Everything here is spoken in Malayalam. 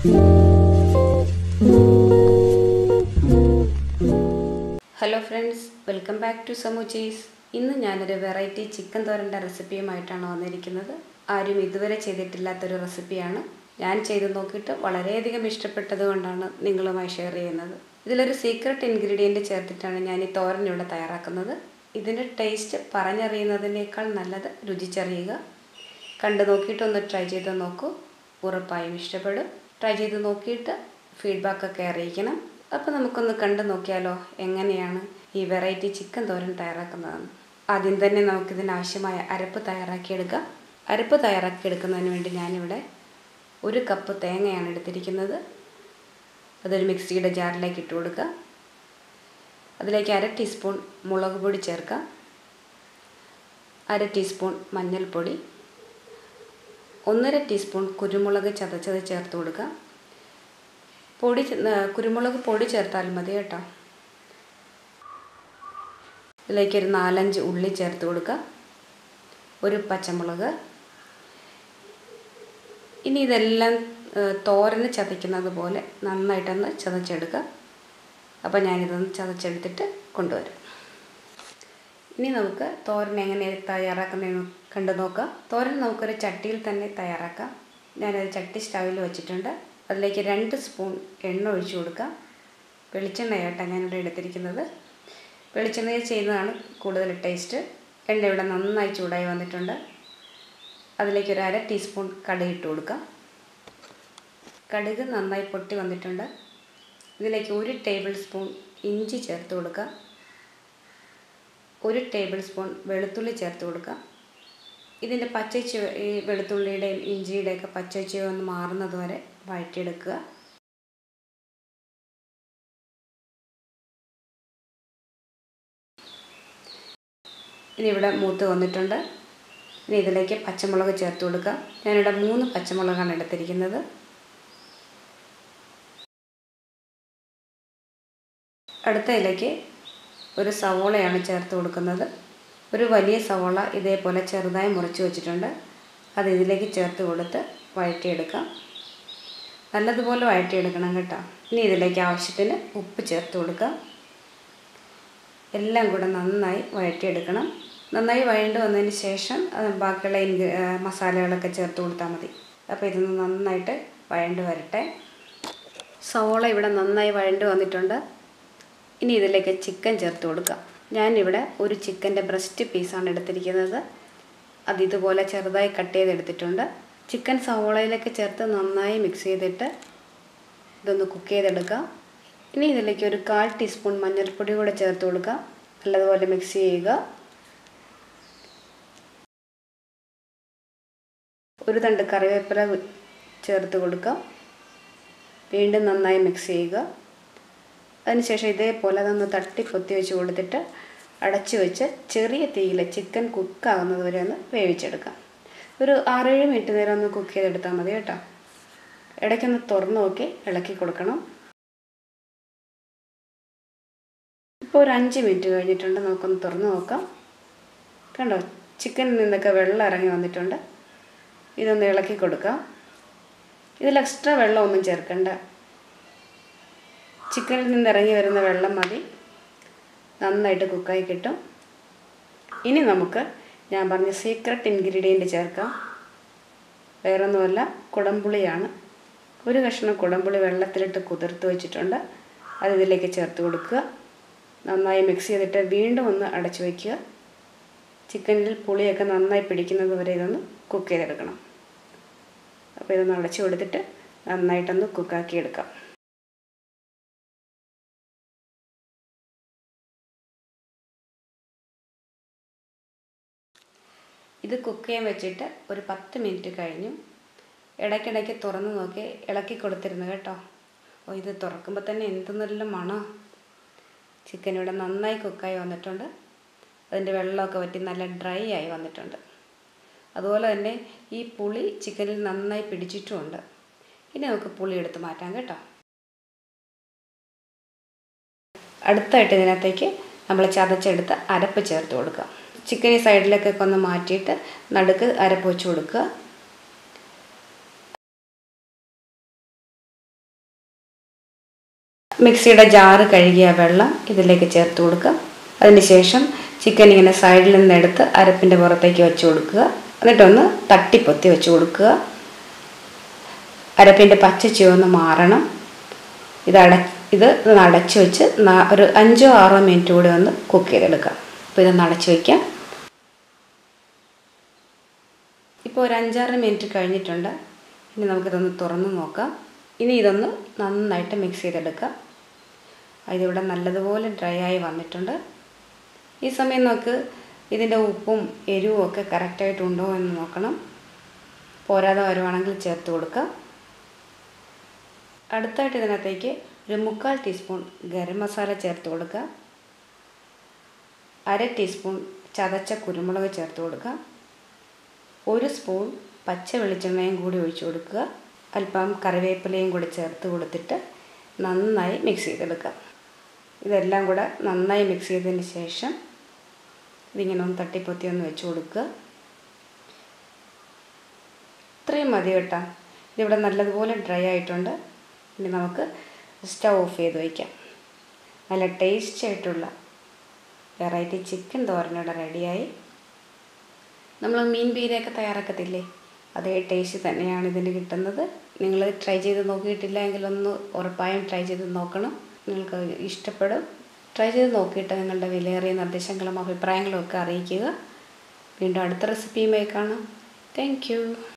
hello friends welcome back to സമു ചീസ് ഇന്ന് ഞാനൊരു വെറൈറ്റി ചിക്കൻ തോരൻ്റെ റെസിപ്പിയുമായിട്ടാണ് വന്നിരിക്കുന്നത് ആരും ഇതുവരെ ചെയ്തിട്ടില്ലാത്തൊരു റെസിപ്പിയാണ് ഞാൻ ചെയ്ത് നോക്കിയിട്ട് വളരെയധികം ഇഷ്ടപ്പെട്ടത് കൊണ്ടാണ് നിങ്ങളുമായി ഷെയർ ചെയ്യുന്നത് ഇതിലൊരു സീക്രട്ട് ഇൻഗ്രീഡിയൻറ്റ് ചേർത്തിട്ടാണ് ഞാൻ ഈ തോരൻ ഇവിടെ തയ്യാറാക്കുന്നത് ഇതിൻ്റെ ടേസ്റ്റ് പറഞ്ഞറിയുന്നതിനേക്കാൾ നല്ലത് രുചിച്ചറിയുക കണ്ടു നോക്കിയിട്ടൊന്ന് ട്രൈ ചെയ്ത് നോക്കൂ ഉറപ്പായും ഇഷ്ടപ്പെടും ട്രൈ ചെയ്ത് നോക്കിയിട്ട് ഫീഡ്ബാക്കൊക്കെ അറിയിക്കണം അപ്പോൾ നമുക്കൊന്ന് കണ്ടു നോക്കിയാലോ എങ്ങനെയാണ് ഈ വെറൈറ്റി ചിക്കൻ തോരൻ തയ്യാറാക്കുന്നതെന്ന് ആദ്യം തന്നെ നമുക്കിതിന് ആവശ്യമായ അരപ്പ് തയ്യാറാക്കിയെടുക്കാം അരപ്പ് തയ്യാറാക്കിയെടുക്കുന്നതിന് വേണ്ടി ഞാനിവിടെ ഒരു കപ്പ് തേങ്ങയാണ് എടുത്തിരിക്കുന്നത് അതൊരു മിക്സിയുടെ ജാറിലേക്ക് ഇട്ട് കൊടുക്കുക അതിലേക്ക് അര ടീസ്പൂൺ മുളക് പൊടി ചേർക്കാം അര ടീസ്പൂൺ മഞ്ഞൾപ്പൊടി ഒന്നര ടീസ്പൂൺ കുരുമുളക് ചതച്ചത് ചേർത്ത് കൊടുക്കുക പൊടി കുരുമുളക് പൊടി ചേർത്താൽ മതി കേട്ടോ ഇതിലേക്ക് ഒരു നാലഞ്ച് ഉള്ളി ചേർത്ത് കൊടുക്കുക ഒരു പച്ചമുളക് ഇനി ഇതെല്ലാം തോരന് ചതയ്ക്കുന്നത് പോലെ നന്നായിട്ടൊന്ന് ചതച്ചെടുക്കുക അപ്പോൾ ഞാനിതൊന്ന് ചതച്ചെടുത്തിട്ട് കൊണ്ടുവരാം ഇനി നമുക്ക് തോരൻ എങ്ങനെ തയ്യാറാക്കുന്നതെന്ന് കണ്ടു നോക്കാം തോരൻ നമുക്കൊരു ചട്ടിയിൽ തന്നെ തയ്യാറാക്കാം ഞാനൊരു ചട്ടി സ്റ്റൗവിൽ വെച്ചിട്ടുണ്ട് അതിലേക്ക് രണ്ട് സ്പൂൺ എണ്ണ ഒഴിച്ചു കൊടുക്കാം വെളിച്ചെണ്ണയായിട്ടാണ് ഞാനിവിടെ എടുത്തിരിക്കുന്നത് വെളിച്ചെണ്ണയിൽ ചെയ്യുന്നതാണ് കൂടുതൽ ടേസ്റ്റ് എണ്ണ ഇവിടെ നന്നായി ചൂടായി വന്നിട്ടുണ്ട് അതിലേക്ക് ഒരു അര ടീസ്പൂൺ കടുക് ഇട്ട് കൊടുക്കാം കടുക് നന്നായി പൊട്ടി വന്നിട്ടുണ്ട് ഇതിലേക്ക് ഒരു ടേബിൾ സ്പൂൺ ഇഞ്ചി ചേർത്ത് കൊടുക്കുക ഒരു ടേബിൾ സ്പൂൺ വെളുത്തുള്ളി ചേർത്ത് കൊടുക്കുക ഇതിൻ്റെ പച്ചച്ചു ഈ വെളുത്തുള്ളിയുടെയും ഇഞ്ചിയുടെയൊക്കെ പച്ചച്ചു ഒന്ന് മാറുന്നത് വരെ വഴറ്റിയെടുക്കുക ഇനി ഇവിടെ മൂത്ത് വന്നിട്ടുണ്ട് ഇനി ഇതിലേക്ക് പച്ചമുളക് ചേർത്ത് കൊടുക്കുക ഞാനിവിടെ മൂന്ന് പച്ചമുളകാണ് എടുത്തിരിക്കുന്നത് അടുത്തതിലേക്ക് ഒരു സവോളയാണ് ചേർത്ത് കൊടുക്കുന്നത് ഒരു വലിയ സവോള ഇതേപോലെ ചെറുതായി മുറിച്ച് വെച്ചിട്ടുണ്ട് അത് ഇതിലേക്ക് ചേർത്ത് കൊടുത്ത് വഴറ്റിയെടുക്കാം നല്ലതുപോലെ വഴറ്റിയെടുക്കണം കേട്ടോ ഇനി ഇതിലേക്ക് ആവശ്യത്തിന് ഉപ്പ് ചേർത്ത് കൊടുക്കാം എല്ലാം കൂടെ നന്നായി വഴറ്റിയെടുക്കണം നന്നായി വഴണ്ട് വന്നതിന് ശേഷം ബാക്കിയുള്ള ഇൻഗ്രീ മസാലകളൊക്കെ ചേർത്ത് കൊടുത്താൽ മതി അപ്പോൾ ഇതൊന്ന് നന്നായിട്ട് വഴണ്ട് വരട്ടെ സവോള ഇവിടെ നന്നായി വഴണ്ട് വന്നിട്ടുണ്ട് ഇനി ഇതിലേക്ക് ചിക്കൻ ചേർത്ത് കൊടുക്കാം ഞാനിവിടെ ഒരു ചിക്കൻ്റെ ബ്രസ്റ്റ് പീസാണ് എടുത്തിരിക്കുന്നത് അത് ഇതുപോലെ ചെറുതായി കട്ട് ചെയ്തെടുത്തിട്ടുണ്ട് ചിക്കൻ സവോളയിലേക്ക് ചേർത്ത് നന്നായി മിക്സ് ചെയ്തിട്ട് ഇതൊന്ന് കുക്ക് ചെയ്തെടുക്കാം ഇനി ഇതിലേക്ക് ഒരു കാൽ ടീസ്പൂൺ മഞ്ഞൾപ്പൊടി കൂടെ ചേർത്ത് കൊടുക്കാം നല്ലതുപോലെ മിക്സ് ചെയ്യുക ഒരു തണ്ട് കറിവേപ്പില ചേർത്ത് കൊടുക്കാം വീണ്ടും നന്നായി മിക്സ് ചെയ്യുക അതിനുശേഷം ഇതേപോലെ അതൊന്ന് തട്ടി പൊത്തി വെച്ച് കൊടുത്തിട്ട് അടച്ചു വെച്ച് ചെറിയ തീയിൽ ചിക്കൻ കുക്കാകുന്നത് വരെ ഒന്ന് വേവിച്ചെടുക്കാം ഒരു ആറേഴ് മിനിറ്റ് നേരം ഒന്ന് കുക്ക് ചെയ്തെടുത്താൽ മതി കേട്ടോ ഇടയ്ക്കൊന്ന് തുറന്ന് നോക്കി ഇളക്കി കൊടുക്കണം ഇപ്പോൾ ഒരു അഞ്ച് മിനിറ്റ് കഴിഞ്ഞിട്ടുണ്ട് നമുക്കൊന്ന് തുറന്ന് നോക്കാം കണ്ടോ ചിക്കനിൽ നിന്നൊക്കെ വെള്ളം ഇറങ്ങി വന്നിട്ടുണ്ട് ഇതൊന്ന് ഇളക്കി കൊടുക്കാം ഇതിൽ എക്സ്ട്രാ വെള്ളമൊന്നും ചേർക്കണ്ട ചിക്കനിൽ നിന്ന് ഇറങ്ങി വരുന്ന വെള്ളം മതി നന്നായിട്ട് കുക്കായി കിട്ടും ഇനി നമുക്ക് ഞാൻ പറഞ്ഞ സീക്രട്ട് ഇൻഗ്രീഡിയൻറ്റ് ചേർക്കാം വേറൊന്നുമല്ല കുടംപുളിയാണ് ഒരു കഷ്ണം കുടംപുളി വെള്ളത്തിലിട്ട് കുതിർത്ത് വെച്ചിട്ടുണ്ട് അത് ഇതിലേക്ക് ചേർത്ത് കൊടുക്കുക നന്നായി മിക്സ് ചെയ്തിട്ട് വീണ്ടും ഒന്ന് അടച്ചു വയ്ക്കുക ചിക്കനിൽ പുളിയൊക്കെ നന്നായി പിടിക്കുന്നത് വരെ ഇതൊന്ന് കുക്ക് ചെയ്തെടുക്കണം അപ്പോൾ ഇതൊന്ന് അടച്ചു കൊടുത്തിട്ട് നന്നായിട്ടൊന്ന് കുക്കാക്കി എടുക്കാം ഇത് കുക്ക് ചെയ്യാൻ വെച്ചിട്ട് ഒരു പത്ത് മിനിറ്റ് കഴിഞ്ഞു ഇടയ്ക്കിടയ്ക്ക് തുറന്ന് നോക്കി ഇളക്കി കൊടുത്തിരുന്നു കേട്ടോ ഓ ഇത് തുറക്കുമ്പോൾ തന്നെ എന്ത് നല്ല മണം ചിക്കൻ ഇവിടെ നന്നായി കുക്കായി വന്നിട്ടുണ്ട് അതിൻ്റെ വെള്ളമൊക്കെ വറ്റി നല്ല ഡ്രൈ ആയി വന്നിട്ടുണ്ട് അതുപോലെ തന്നെ ഈ പുളി ചിക്കനിൽ നന്നായി പിടിച്ചിട്ടുമുണ്ട് ഇനി നമുക്ക് പുളി എടുത്ത് മാറ്റാം കേട്ടോ അടുത്തായിട്ട് ഇതിനകത്തേക്ക് നമ്മൾ ചതച്ചെടുത്ത് അരപ്പ് ചേർത്ത് കൊടുക്കുക ചിക്കൻ ഈ സൈഡിലേക്കൊക്കെ ഒന്ന് മാറ്റിയിട്ട് നടുക്ക് അരപ്പ് വെച്ച് കൊടുക്കുക മിക്സിയുടെ ജാറ് കഴുകിയ വെള്ളം ഇതിലേക്ക് ചേർത്ത് കൊടുക്കുക അതിനുശേഷം ചിക്കൻ ഇങ്ങനെ സൈഡിൽ നിന്ന് എടുത്ത് അരപ്പിൻ്റെ പുറത്തേക്ക് വെച്ച് കൊടുക്കുക എന്നിട്ടൊന്ന് തട്ടിപ്പൊത്തി വെച്ച് കൊടുക്കുക അരപ്പിൻ്റെ പച്ച ചുവന്ന് മാറണം ഇത് അട ഇത് ഒന്ന് അടച്ചു വെച്ച് നാ- ഒരു അഞ്ചോ ആറോ മിനിറ്റ് കൂടി ഒന്ന് കുക്ക് ചെയ്തെടുക്കാം അപ്പോൾ ഇതൊന്ന് അടച്ചു വയ്ക്കാം ഇപ്പോൾ ഒരു അഞ്ചാറ് മിനിറ്റ് കഴിഞ്ഞിട്ടുണ്ട് ഇനി നമുക്കിതൊന്ന് തുറന്ന് നോക്കാം ഇനി ഇതൊന്ന് നന്നായിട്ട് മിക്സ് ചെയ്തെടുക്കാം ഇതിവിടെ നല്ലതുപോലെ ഡ്രൈ ആയി വന്നിട്ടുണ്ട് ഈ സമയം നമുക്ക് ഇതിൻ്റെ ഉപ്പും എരിവും ഒക്കെ കറക്റ്റായിട്ടുണ്ടോ എന്ന് നോക്കണം പോരാതെ വരുവാണെങ്കിൽ ചേർത്ത് കൊടുക്കാം അടുത്തായിട്ട് ഇതിനകത്തേക്ക് ഒരു മുക്കാൽ ടീസ്പൂൺ ഗരം മസാല ചേർത്ത് കൊടുക്കുക അര ടീസ്പൂൺ ചതച്ച കുരുമുളക് ചേർത്ത് കൊടുക്കുക ഒരു സ്പൂൺ പച്ച വെളിച്ചെണ്ണയും കൂടി ഒഴിച്ചു കൊടുക്കുക അല്പം കറിവേപ്പിലയും കൂടി ചേർത്ത് കൊടുത്തിട്ട് നന്നായി മിക്സ് ചെയ്തെടുക്കുക ഇതെല്ലാം കൂടെ നന്നായി മിക്സ് ചെയ്തതിന് ശേഷം ഇതിങ്ങനെ ഒന്ന് തട്ടിപ്പൊത്തി ഒന്ന് വെച്ച് കൊടുക്കുക ഇത്രയും മതി കേട്ടോ ഇതിവിടെ നല്ലതുപോലെ ഡ്രൈ ആയിട്ടുണ്ട് ഇനി നമുക്ക് സ്റ്റൗ ഓഫ് ചെയ്ത് വയ്ക്കാം നല്ല ടേസ്റ്റി ആയിട്ടുള്ള വെറൈറ്റി ചിക്കൻ തോരനോടെ റെഡിയായി നമ്മൾ മീൻ പീരയൊക്കെ തയ്യാറാക്കത്തില്ലേ അതേ ടേസ്റ്റ് തന്നെയാണ് ഇതിന് കിട്ടുന്നത് നിങ്ങൾ ട്രൈ ചെയ്ത് നോക്കിയിട്ടില്ല എങ്കിലൊന്ന് ഉറപ്പായും ട്രൈ ചെയ്ത് നോക്കണം നിങ്ങൾക്ക് ഇഷ്ടപ്പെടും ട്രൈ ചെയ്ത് നോക്കിയിട്ട് നിങ്ങളുടെ വിലയേറിയ നിർദ്ദേശങ്ങളും അഭിപ്രായങ്ങളും ഒക്കെ അറിയിക്കുക വീണ്ടും അടുത്ത റെസിപ്പിയുമായി കാണാം താങ്ക്